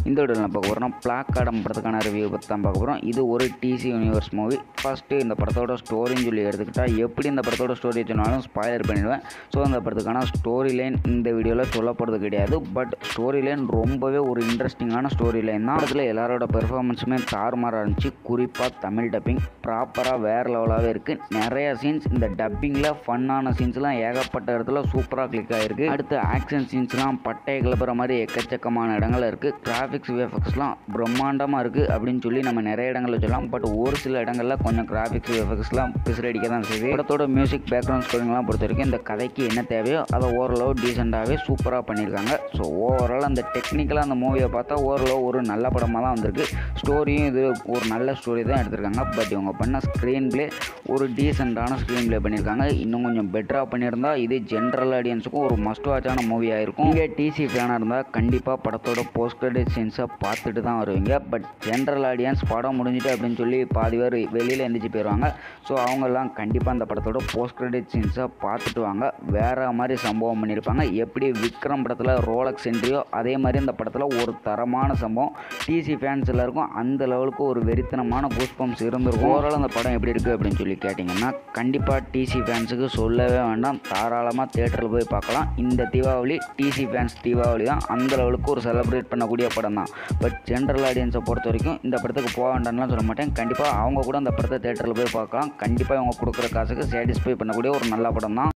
இந்த வீடியோவில் நான் பார்க்க போகிறோம் பிளாக் கார்டம் படத்துக்கான ரிவ்யூ பற்றி தான் பார்க்க போகிறோம் இது ஒரு டிசி யூனிவர்ஸ் மூவி ஃபஸ்ட்டு இந்த படத்தோட ஸ்டோரின்னு சொல்லி எடுத்துக்கிட்டால் எப்படி இந்த படத்தோட ஸ்டோரி சொன்னாலும் ஸ்பாயர் பண்ணிடுவேன் ஸோ அந்த படத்துக்கான ஸ்டோரி லைன் இந்த வீடியோவில் சொல்லப்படுறது கிடையாது பட் ஸ்டோரி லைன் ரொம்பவே ஒரு இன்ட்ரெஸ்டிங்கான ஸ்டோரி லைன் தான் படத்தில் எல்லாரோட பெர்ஃபார்மன்ஸுமே தாறுமாறாக இருந்துச்சு குறிப்பாக தமிழ் டப்பிங் ப்ராப்பராக வேறு லெவலாகவே இருக்குது நிறைய சீன்ஸ் இந்த டப்பிங்கில் ஃபன்னான சீன்ஸ்லாம் ஏகப்பட்ட இடத்துல சூப்பராக கிளிக் ஆகிருக்கு அடுத்து ஆக்ஷன் சீன்ஸ்லாம் பட்டையை கிளப்புற மாதிரி எக்கச்சக்கமான இடங்கள் இருக்குது கிராஃபிக்ஸ் விஎஃப்எக்ஸ்லாம் பிரம்மாண்டமாக இருக்குது அப்படின்னு சொல்லி நம்ம நிறைய இடங்களில் சொல்லலாம் பட் ஒரு சில இடங்களில் கொஞ்சம் கிராஃபிக்ஸ் விஎஃப்எக்ஸ்லாம் பிசிறடிக்க தான் செய்யுது படத்தோட மியூசிக் பேக்ரவுண்ட் ஸ்கோரிங்லாம் பொறுத்த வரைக்கும் இந்த கதைக்கு என்ன தேவையோ அதை ஓரளவு டீசெண்டாகவே சூப்பராக பண்ணியிருக்காங்க ஸோ ஓவரால் அந்த டெக்னிக்கலாக அந்த மூவியை பார்த்தா ஓரளவு ஒரு நல்ல படமாக தான் வந்திருக்கு ஸ்டோரியும் இது ஒரு நல்ல ஸ்டோரி தான் எடுத்திருக்காங்க பட் இவங்க பண்ண ஸ்க்ரீன் ப்ளே ஒரு டீசெண்டான ஸ்க்ரீன் ப்ளே பண்ணியிருக்காங்க இன்னும் கொஞ்சம் பெட்டராக பண்ணியிருந்தா இது ஜென்ரல் ஆடியன்ஸுக்கும் ஒரு மஸ்ட் வாட்சான மூவியாக இருக்கும் இங்கே டிசி ஃபேனாக இருந்தால் கண்டிப்பாக படத்தோட போஸ்ட் கிரெடிட் சீன்ஸை பார்த்துட்டு தான் வருவீங்க பட் ஜென்ரல் ஆடியன்ஸ் படம் முடிஞ்சிட்டு அப்படின்னு சொல்லி பாதி பேர் வெளியில் எந்திரிச்சு போயிடுவாங்க ஸோ அவங்கெல்லாம் கண்டிப்பாக அந்த படத்தோட போஸ்ட் கிரெடிட் சீன்ஸை பார்த்துட்டு வாங்க வேறு மாதிரி சம்பவம் பண்ணியிருப்பாங்க எப்படி விக்ரம் படத்தில் ரோலக்ஸ் என்ட்ரியோ அதே மாதிரி இந்த படத்தில் ஒரு தரமான சம்பவம் டிசி ஃபேன்ஸ் எல்லாருக்கும் அந்த லெவலுக்கு ஒரு வெறித்தனமான பூஸ்பம்ஸ் இருந்திருக்கும் ஓவரால் அந்த படம் எப்படி இருக்குது அப்படின்னு சொல்லி கேட்டிங்கன்னா கண்டிப்பாக டிசி ஃபேன்ஸுக்கு சொல்லவே வேண்டாம் தாராளமாக தேட்டரில் போய் பார்க்கலாம் இந்த தீபாவளி டிசி ஃபேன்ஸ் தீபாவளி தான் அந்த லெவலுக்கு ஒரு செலிப்ரேட் பண்ணக்கூடிய படம் தான் பட் ஜென்ரல் ஆடியன்ஸை பொறுத்த வரைக்கும் இந்த படத்துக்கு போக வேண்டாம்லாம் சொல்ல மாட்டேன் கண்டிப்பாக அவங்க கூட அந்த படத்தை தேட்டரில் போய் பார்க்கலாம் கண்டிப்பாக அவங்க கொடுக்குற காசுக்கு சாட்டிஸ்ஃபை பண்ணக்கூடிய ஒரு நல்ல படம் தான்